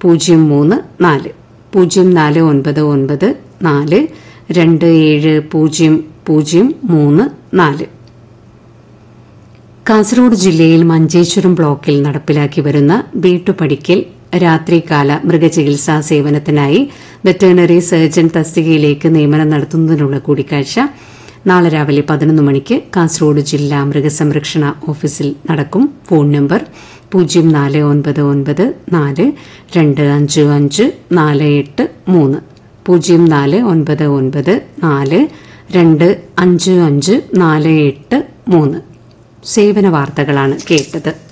പൂജ്യം മൂന്ന് നാല് പൂജ്യം നാല് ഒൻപത് ഒൻപത് നാല് രണ്ട് ഏഴ് പൂജ്യം പൂജ്യം മൂന്ന് നാല് കാസർഗോഡ് ജില്ലയിൽ മഞ്ചേശ്വരം ബ്ലോക്കിൽ നടപ്പിലാക്കി വരുന്ന വീട്ടുപടിക്കൽ രാത്രികാല മൃഗചികിത്സാ സേവനത്തിനായി വെറ്ററിനറി സർജൻ തസ്തികയിലേക്ക് നിയമനം നടത്തുന്നതിനുള്ള കൂടിക്കാഴ്ച നാളെ രാവിലെ പതിനൊന്ന് മണിക്ക് കാസർഗോഡ് ജില്ലാ മൃഗസംരക്ഷണ ഓഫീസിൽ നടക്കും ഫോൺ നമ്പർ പൂജ്യം നാല് ഒൻപത് ഒൻപത് നാല് രണ്ട് അഞ്ച് അഞ്ച് നാല് എട്ട് മൂന്ന് പൂജ്യം നാല് ഒൻപത് ഒൻപത് നാല് രണ്ട് അഞ്ച് അഞ്ച് നാല് എട്ട് മൂന്ന് സേവന വാർത്തകളാണ് കേട്ടത്